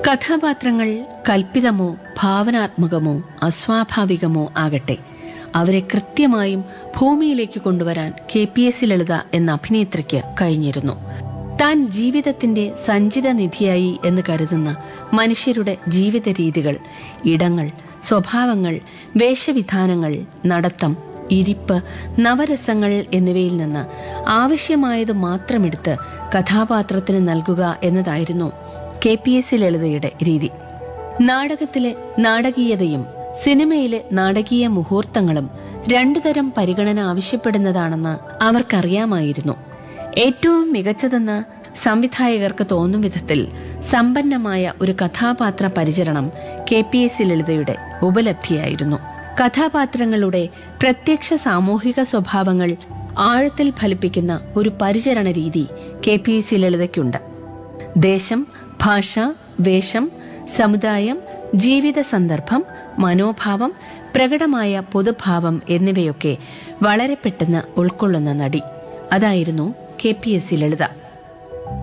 കഥാപാത്രങ്ങൾ കൽപ്പിതമോ ഭാവനാത്മകമോ അസ്വാഭാവികമോ ആകട്ടെ അവരെ കൃത്യമായും ഭൂമിയിലേക്ക് കൊണ്ടുവരാൻ കെ പി എസ് ലളിത എന്ന അഭിനേത്രിക്ക് കഴിഞ്ഞിരുന്നു താൻ ജീവിതത്തിന്റെ സഞ്ചിത നിധിയായി എന്ന് കരുതുന്ന മനുഷ്യരുടെ ജീവിത രീതികൾ ഇടങ്ങൾ സ്വഭാവങ്ങൾ വേഷവിധാനങ്ങൾ നടത്തം ഇരിപ്പ് നവരസങ്ങൾ എന്നിവയിൽ നിന്ന് ആവശ്യമായത് മാത്രമെടുത്ത് കഥാപാത്രത്തിന് നൽകുക എന്നതായിരുന്നു കെ പി എസ് ലളിതയുടെ രീതി നാടകത്തിലെ നാടകീയതയും സിനിമയിലെ നാടകീയ മുഹൂർത്തങ്ങളും രണ്ടുതരം പരിഗണന ആവശ്യപ്പെടുന്നതാണെന്ന് അവർക്കറിയാമായിരുന്നു ഏറ്റവും മികച്ചതെന്ന് സംവിധായകർക്ക് തോന്നും വിധത്തിൽ സമ്പന്നമായ ഒരു കഥാപാത്ര പരിചരണം കെ പി എസ് ലളിതയുടെ ഉപലബ്ധിയായിരുന്നു കഥാപാത്രങ്ങളുടെ പ്രത്യക്ഷ സാമൂഹിക സ്വഭാവങ്ങൾ ആഴത്തിൽ ഫലിപ്പിക്കുന്ന ഒരു പരിചരണ രീതി കെ പി എസ് ലളിതയ്ക്കുണ്ട് ദേശം ഭാഷ വേഷം സമുദായം ജീവിത സന്ദർഭം മനോഭാവം പ്രകടമായ പൊതുഭാവം എന്നിവയൊക്കെ വളരെ പെട്ടെന്ന് ഉൾക്കൊള്ളുന്ന നടി അതായിരുന്നു കെ പി എസ് ലളിത